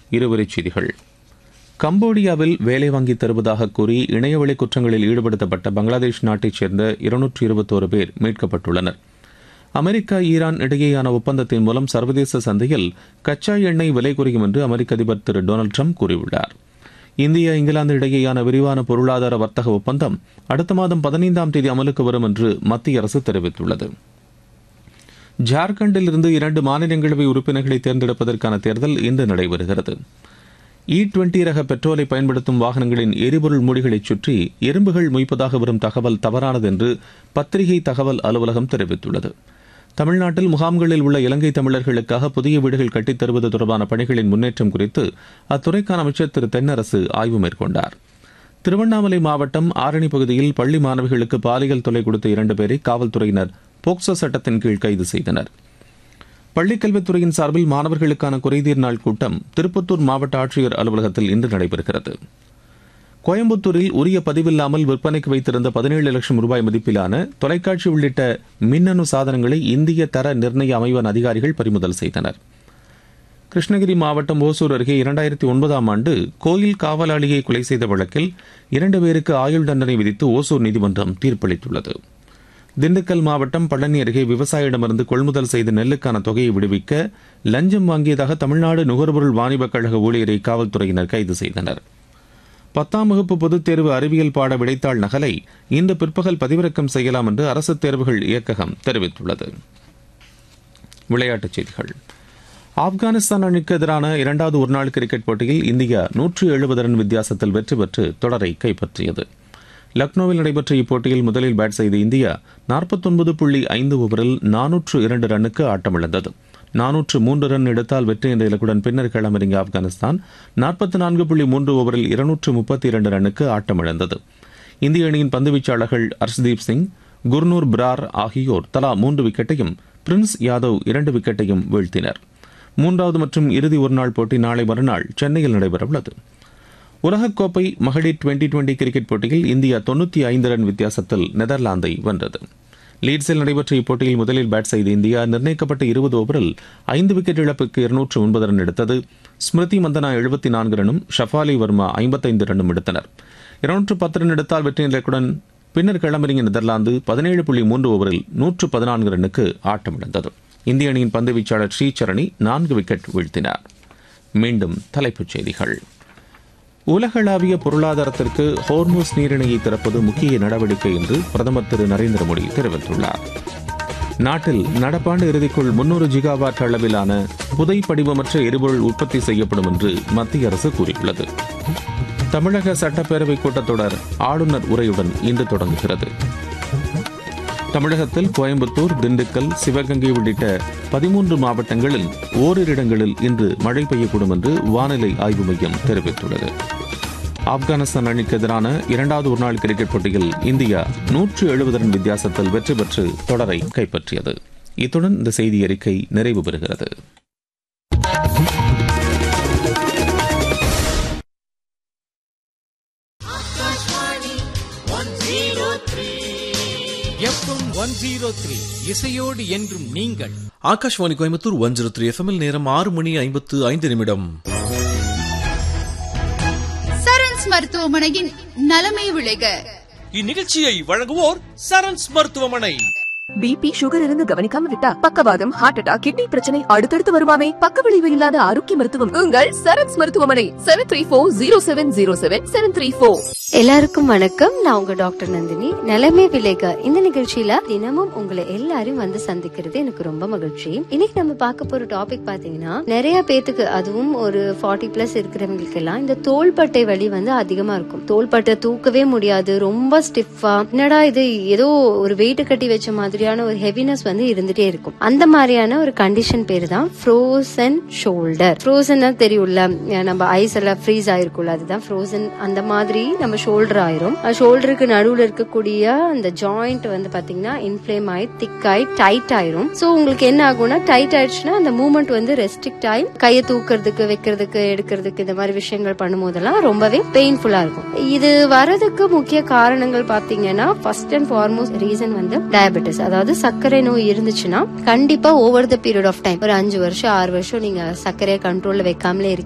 இருவரிச் செய்திகள் கம்போடியாவில் வேலை வாங்கித் தருவதாக கூறி இணையவழி குற்றங்களில் ஈடுபடுத்தப்பட்ட பங்களாதேஷ் நாட்டைச் சேர்ந்த இருநூற்று இருபத்தோரு பேர் மீட்கப்பட்டுள்ளனர் அமெரிக்கா ஈரான் இடையேயான ஒப்பந்தத்தின் மூலம் சர்வதேச சந்தையில் கச்சா எண்ணெய் விலை குறையும் என்று அமெரிக்க அதிபர் திரு டொனால்டு ட்ரம்ப் கூறியுள்ளார் இந்தியா இங்கிலாந்து இடையேயான விரிவான பொருளாதார வர்த்தக ஒப்பந்தம் அடுத்த மாதம் பதினைந்தாம் தேதி அமலுக்கு வரும் என்று மத்திய அரசு தெரிவித்துள்ளது ஜார்க்கண்டில் இருந்து இரண்டு மாநிலங்களவை உறுப்பினர்களை தேர்ந்தெடுப்பதற்கான தேர்தல் இன்று நடைபெறுகிறது இ டுவெண்டி ரக பெட்ரோலை பயன்படுத்தும் வாகனங்களின் எரிபொருள் மூடிகளைச் சுற்றி எறும்புகள் மொய்ப்பதாக வரும் தகவல் தவறானது என்று பத்திரிகை தகவல் அலுவலகம் தெரிவித்துள்ளது தமிழ்நாட்டில் முகாம்களில் உள்ள இலங்கை தமிழர்களுக்காக புதிய வீடுகள் கட்டித் தருவது தொடர்பான பணிகளின் முன்னேற்றம் குறித்து அத்துறைக்கான அமைச்சர் திரு தென்னரசு ஆய்வு மேற்கொண்டார் திருவண்ணாமலை மாவட்டம் ஆரணி பகுதியில் பள்ளி மாணவிகளுக்கு பாலியல் தொல்லை கொடுத்த இரண்டு பேரை காவல்துறையினர் போக்சோ சட்டத்தின் கீழ் கைது செய்தனர் பள்ளிக்கல்வித்துறையின் சார்பில் மாணவர்களுக்கான குறைதீர் நாள் கூட்டம் திருப்பத்தூர் மாவட்ட ஆட்சியர் அலுவலகத்தில் இன்று நடைபெறுகிறது கோயம்புத்தூரில் உரிய பதிவில்லாமல் விற்பனைக்கு வைத்திருந்த பதினேழு லட்சம் ரூபாய் மதிப்பிலான தொலைக்காட்சி உள்ளிட்ட மின்னணு சாதனங்களை இந்திய தர நிர்ணய அமைவன் அதிகாரிகள் பறிமுதல் செய்தனர் கிருஷ்ணகிரி மாவட்டம் ஓசூர் அருகே இரண்டாயிரத்தி ஒன்பதாம் ஆண்டு கோயில் காவலாளியை கொலை செய்த வழக்கில் இரண்டு பேருக்கு ஆயுள் தண்டனை விதித்து ஓசூர் நீதிமன்றம் தீர்ப்பளித்துள்ளது திண்டுக்கல் மாவட்டம் பழனி அருகே விவசாயியிடமிருந்து கொள்முதல் செய்த நெல்லுக்கான தொகையை விடுவிக்க லஞ்சம் வாங்கியதாக தமிழ்நாடு நுகர்பொருள் வாணிபக் கழக ஊழியரை காவல்துறையினர் கைது செய்தனர் பத்தாம் வகுப்பு பொதுத் தேர்வு அறிவியல் பாட விடைத்தாள் நகலை இன்று பிற்பகல் பதிவிறக்கம் செய்யலாம் என்று அரசு தேர்வுகள் இயக்ககம் தெரிவித்துள்ளது விளையாட்டுச் செய்திகள் ஆப்கானிஸ்தான் அணிக்கு எதிரான இரண்டாவது ஒருநாள் கிரிக்கெட் போட்டியில் இந்தியா நூற்று எழுபது ரன் வித்தியாசத்தில் வெற்றி பெற்று தொடரை கைப்பற்றியது லக்னோவில் நடைபெற்ற இப்போட்டியில் முதலில் பேட் செய்த இந்தியா நாற்பத்தொன்பது புள்ளி ஐந்து ஓவரில் நானூற்று இரண்டு ரன்னுக்கு ஆட்டமிழந்தது நானூற்று மூன்று ரன் எடுத்தால் வெற்றி என்ற இலக்குடன் பின்னர் களமிறங்கிய ஆப்கானிஸ்தான் நாற்பத்தி நான்கு புள்ளி மூன்று ஓவரில் இருநூற்று முப்பத்தி இரண்டு ரன்னுக்கு ஆட்டமிழந்தது இந்திய அணியின் பந்துவீச்சாளர்கள் ஹர்ஷ்தீப் சிங் குர்னூர் பிரார் ஆகியோர் தலா மூன்று விக்கெட்டையும் பிரின்ஸ் யாதவ் இரண்டு விக்கெட்டையும் வீழ்த்தினர் மூன்றாவது மற்றும் இறுதி ஒருநாள் போட்டி நாளை மறுநாள் சென்னையில் நடைபெறவுள்ளது உலகக்கோப்பை மகளிர் டுவெண்டி டுவெண்டி கிரிக்கெட் போட்டியில் இந்தியா தொண்ணூற்றி ஐந்து ரன் வித்தியாசத்தில் நெதர்லாந்தை வென்றது லீட்ஸில் நடைபெற்ற இப்போட்டியில் முதலில் பேட் செய்த இந்தியா நிர்ணயிக்கப்பட்ட இருபது ஓவரில் ஐந்து விக்கெட் இழப்புக்கு இருநூற்று ஒன்பது ரன் எடுத்தது ஸ்மிருதி மந்தனா எழுபத்தி நான்கு ரன்னும் ஷஃபாலி வர்மா ஐம்பத்தைந்து ரன்னும் எடுத்தனர் இருநூற்று பத்து ரன் எடுத்தால் வெற்றி இலக்குடன் பின்னர் களமிறங்கிய நெதர்லாந்து பதினேழு புள்ளி மூன்று ஓவரில் நூற்று பதினான்கு ரன்னுக்கு ஆட்டமிழந்தது இந்திய அணியின் பந்து வீச்சாளர் ஸ்ரீசரணி நான்கு விக்கெட் வீழ்த்தினார் மீண்டும் தலைப்புச் செய்திகள் உலகளாவிய பொருளாதாரத்திற்கு ஹோர்மோஸ் நீரிணையை திறப்பது முக்கிய நடவடிக்கை என்று பிரதமர் திரு நரேந்திர மோடி தெரிவித்துள்ளார் நாட்டில் நடப்பாண்டு இறுதிக்குள் முன்னூறு ஜிகாவாட் அளவிலான புதை படிவமற்ற எரிபொருள் உற்பத்தி செய்யப்படும் என்று மத்திய அரசு கூறியுள்ளது தமிழக சட்டப்பேரவை கூட்டத்தொடர் ஆளுநர் உரையுடன் இன்று தொடங்குகிறது தமிழகத்தில் கோயம்புத்தூர் திண்டுக்கல் சிவகங்கை உள்ளிட்ட பதிமூன்று மாவட்டங்களில் ஓரிரு இடங்களில் இன்று மழை பெய்யக்கூடும் என்று வானிலை ஆய்வு மையம் தெரிவித்துள்ளது ஆப்கானிஸ்தான் அணிக்கு எதிரான இரண்டாவது ஒருநாள் கிரிக்கெட் போட்டியில் இந்தியா நூற்று எழுபது ரன் வித்தியாசத்தில் வெற்றி பெற்று தொடரை கைப்பற்றியது இத்துடன் இந்த செய்தி அறிக்கை நிறைவு பெறுகிறது எஃப்எம் ஒன் ஜீரோ த்ரீ இசையோடு என்றும் நீங்கள் Akashvani Coimbatore one zero three எஃப்எம்எல் நேரம் ஆறு மணி ஐம்பத்து ஐந்து நிமிடம் சரண்ஸ் மருத்துவமனையின் நலமே விளைக இந்நிகழ்ச்சியை வழங்குவோர் சரண்ஸ் மருத்துவமனை பிபி சுகர் இருந்து கவனிக்காம விட்டா பக்கவாதம் ஹார்ட் அட்டாக் கிட்னி பிரச்சனை அடுத்தடுத்து வருமாமே பக்க விளைவு இல்லாத ஆரோக்கிய மருத்துவம் உங்கள் சரண்ஸ் மருத்துவமனை seven three four zero seven zero seven seven three four எல்லாருக்கும் வணக்கம் நான் உங்க டாக்டர் நந்தினி நிலைமை விலைக இந்த நிகழ்ச்சியில தினமும் உங்களை எல்லாரையும் வந்து சந்திக்கிறது எனக்கு ரொம்ப மகிழ்ச்சி இன்னைக்கு நம்ம பார்க்க போற டாபிக் பாத்தீங்கன்னா நிறைய பேத்துக்கு அதுவும் ஒரு ஃபார்ட்டி பிளஸ் இருக்கிறவங்களுக்கு எல்லாம் இந்த தோள்பட்டை வலி வந்து அதிகமா இருக்கும் தோள்பட்டை தூக்கவே முடியாது ரொம்ப ஸ்டிஃபா என்னடா இது ஏதோ ஒரு வெயிட் கட்டி வச்ச மாதிரியான ஒரு ஹெவினஸ் வந்து இருந்துட்டே இருக்கும் அந்த மாதிரியான ஒரு கண்டிஷன் பேரு தான் ஃப்ரோசன் ஷோல்டர் ஃப்ரோசன் தான் தெரியும்ல நம்ம ஐஸ் எல்லாம் ஃப்ரீஸ் ஆயிருக்கும்ல அதுதான் ஃப்ரோசன் அந்த மாதிரி நம்ம ஷோல்டர் ஆயிரும் ஷோல்டருக்கு நடுவுல இருக்கக்கூடிய அந்த ஜாயிண்ட் வந்து பாத்தீங்கன்னா இன்ஃபிளேம் ஆகி திக் ஆகி டைட் ஆயிரும் சோ உங்களுக்கு என்ன ஆகும்னா டைட் ஆயிடுச்சுன்னா அந்த மூவ்மெண்ட் வந்து ரெஸ்ட்ரிக்ட் ஆகி கையை தூக்குறதுக்கு வைக்கிறதுக்கு எடுக்கிறதுக்கு இந்த மாதிரி விஷயங்கள் பண்ணும் போதெல்லாம் ரொம்பவே பெயின்ஃபுல்லா இருக்கும் இது வரதுக்கு முக்கிய காரணங்கள் பாத்தீங்கன்னா ஃபர்ஸ்ட் அண்ட் ஃபார்மோஸ்ட் ரீசன் வந்து டயபெட்டிஸ் அதாவது சர்க்கரை நோய் இருந்துச்சுன்னா கண்டிப்பா over the period of time ஒரு அஞ்சு வருஷம் ஆறு வருஷம் நீங்க சர்க்கரையை கண்ட்ரோல்ல வைக்காமலே